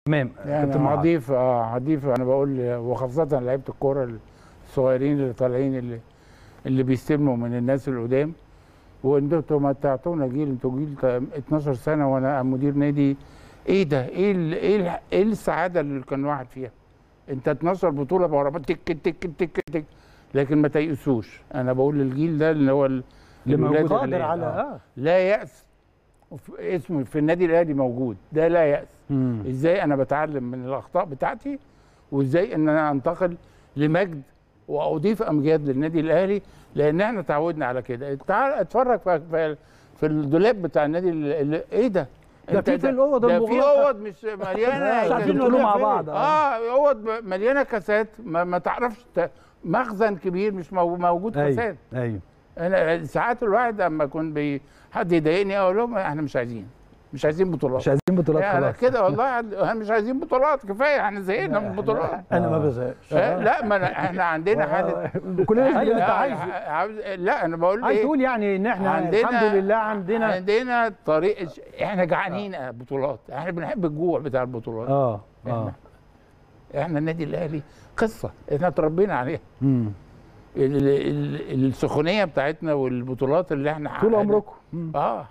تمام يعني كابتن معاذ. هضيف اه هضيف انا بقول وخاصه لعيبه الكوره الصغيرين اللي طالعين اللي اللي بيستلموا من الناس القدام وانتوا متعتونا جيل انتوا جيل تا- 12 سنه وانا مدير نادي ايه ده؟ ايه ال ايه ال ايه السعاده اللي كان واحد فيها؟ انت 12 بطوله ورا بعض تك تك تك تك لكن ما تيأسوش انا بقول للجيل ده اللي هو ال- اللي الولاد موجود الحالية. قادر على آه. اه لا يأس وف- اسمه في النادي الاهلي موجود ده لا يأس مم. ازاي انا بتعلم من الاخطاء بتاعتي وازاي ان انا انتقل لمجد واضيف امجاد للنادي الاهلي لان احنا تعودنا على كده تعال اتفرج في في, في الدولاب بتاع النادي ال- ال- ايه ده ده أنت في في الأوض ده في المغلقة. اوض مش مليانه مش عارفين كاسات. نقولوا مع فين. بعض اه اوض مليانه كاسات ما, ما تعرفش ت- مخزن كبير مش مو- موجود كاسات ايوه ايوه انا ساعات الواحد اما يكون بي حد يضايقني اقول لهم احنا مش عايزين مش عايزين بطولات مش عايزين بطولات يعني خلاص كده والله احنا مش عايزين بطولات كفايه احنا زهقنا من البطولات انا ما بزهقش آه، لا ما أنا- احنا عندنا حاله كلنا لا, اللي انت لا, عايزه عاوز- لا انا بقول عايز ايه تقول يعني ان احنا الحمد لله عندنا عندنا طريق احنا جعانين بطولات احنا بنحب الجوع بتاع البطولات اه اه احنا احنا النادي الاهلي قصه احنا اتربينا عليها مم. ال- ال- السخونيه بتاعتنا والبطولات اللي احنا طول حققناها. عمركم اه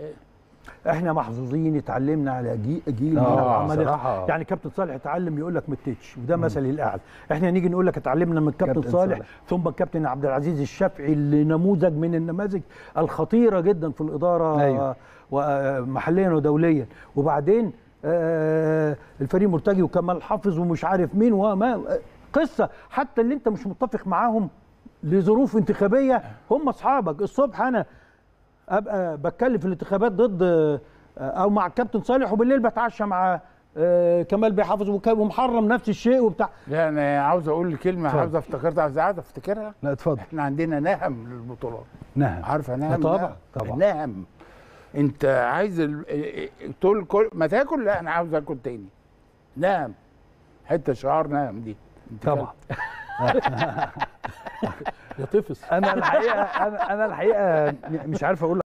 احنا محظوظين اتعلمنا على جيل جيل آه، من العمالقة. صراحة. يعني كابتن صالح اتعلم يقول لك ما تتش وده مثلي الاعلى احنا نيجي نقول لك اتعلمنا من كابتن, كابتن صالح, صالح. ثم الكابتن عبد العزيز الشافعي اللي نموذج من النماذج الخطيره جدا في الاداره أيوة. ومحليا ودوليا وبعدين آه، الفريق مرتجي وكمال حافظ ومش عارف مين وما قصه حتى اللي انت مش متفق معاهم لظروف انتخابيه هم اصحابك الصبح انا ابقى بتكلم في الانتخابات ضد آه، او مع الكابتن صالح وبالليل بتعشى مع آه، كمال بيحافظ وك- ومحرم نفس الشيء وبتاع لا انا عاوز اقول كلمه اتفضل. عاوز افتكرتها عاوز عاوز افتكرها لا اتفضل احنا عندنا نهم للبطولات نعم عارفه نهم طبعا، ده؟ طبعا. نهم انت عايز ال... تقول كل ما تاكل لا انا عاوز اكل تاني نام حته شعار نام دي انت طبعا يا طفس انا الحقيقه انا انا الحقيقه مش عارف اقول